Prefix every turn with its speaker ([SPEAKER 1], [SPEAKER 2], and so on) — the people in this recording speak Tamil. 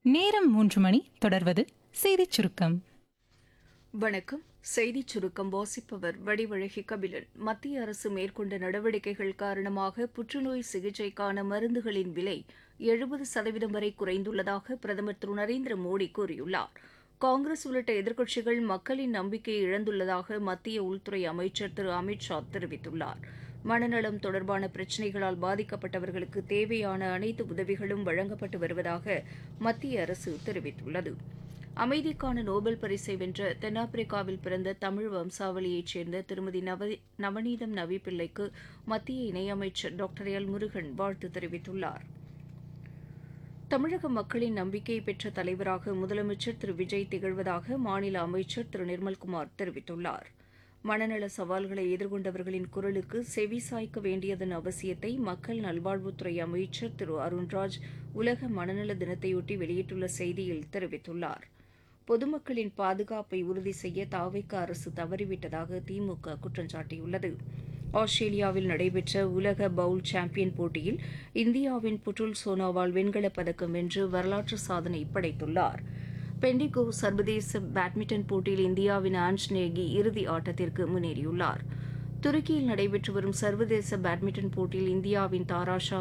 [SPEAKER 1] நேரம் மூன்று மணி தொடர்வது செய்திச் சுருக்கம்
[SPEAKER 2] வணக்கம் செய்திச் சுருக்கம் வாசிப்பவர் வடிவழகி கபிலன் மத்திய அரசு மேற்கொண்ட நடவடிக்கைகள் காரணமாக புற்றுநோய் சிகிச்சைக்கான மருந்துகளின் விலை எழுபது சதவீதம் வரை குறைந்துள்ளதாக பிரதமர் திரு நரேந்திர மோடி கூறியுள்ளார் காங்கிரஸ் உள்ளிட்ட எதிர்க்கட்சிகள் மக்களின் நம்பிக்கையை இழந்துள்ளதாக மத்திய உள்துறை அமைச்சர் திரு அமித் ஷா தெரிவித்துள்ளார் மனநலம் தொடர்பான பிரச்சினைகளால் பாதிக்கப்பட்டவர்களுக்கு தேவையான அனைத்து உதவிகளும் வழங்கப்பட்டு வருவதாக மத்திய அரசு தெரிவித்துள்ளது அமைதிக்கான நோபல் பரிசை வென்ற தென்னாப்பிரிக்காவில் பிறந்த தமிழ் வம்சாவளியைச் சேர்ந்த திருமதி நவ நவநீதம் நவி பிள்ளைக்கு மத்திய இணையமைச்சர் டாக்டர் எல் முருகன் வாழ்த்து தெரிவித்துள்ளார் தமிழக மக்களின் நம்பிக்கை பெற்ற தலைவராக முதலமைச்சர் திரு விஜய் திகழ்வதாக மாநில அமைச்சர் திரு நிர்மல்குமார் தெரிவித்துள்ளார் மனநல சவால்களை எதிர்கொண்டவர்களின் குரலுக்கு செவி சாய்க்க வேண்டியதன் அவசியத்தை மக்கள் நல்வாழ்வுத்துறை அமைச்சர் திரு அருண்ராஜ் உலக மனநல தினத்தையொட்டி வெளியிட்டுள்ள செய்தியில் தெரிவித்துள்ளார் பொதுமக்களின் பாதுகாப்பை உறுதி செய்ய தாவைக்க அரசு தவறிவிட்டதாக திமுக குற்றம் சாட்டியுள்ளது ஆஸ்திரேலியாவில் நடைபெற்ற உலக பவுல் சாம்பியன் போட்டியில் இந்தியாவின் புட்டுல் சோனோவால் வெண்கலப் பதக்கம் வென்று வரலாற்று சாதனை படைத்துள்ளார் பெண்டிகோ சர்வதேச பேட்மிண்டன் போட்டியில் இந்தியாவின் ஆன்ஸ் நேகி இறுதி ஆட்டத்திற்கு முன்னேறியுள்ளார் துருக்கியில் நடைபெற்று வரும் சர்வதேச பேட்மிண்டன் போட்டியில் இந்தியாவின் தாராஷா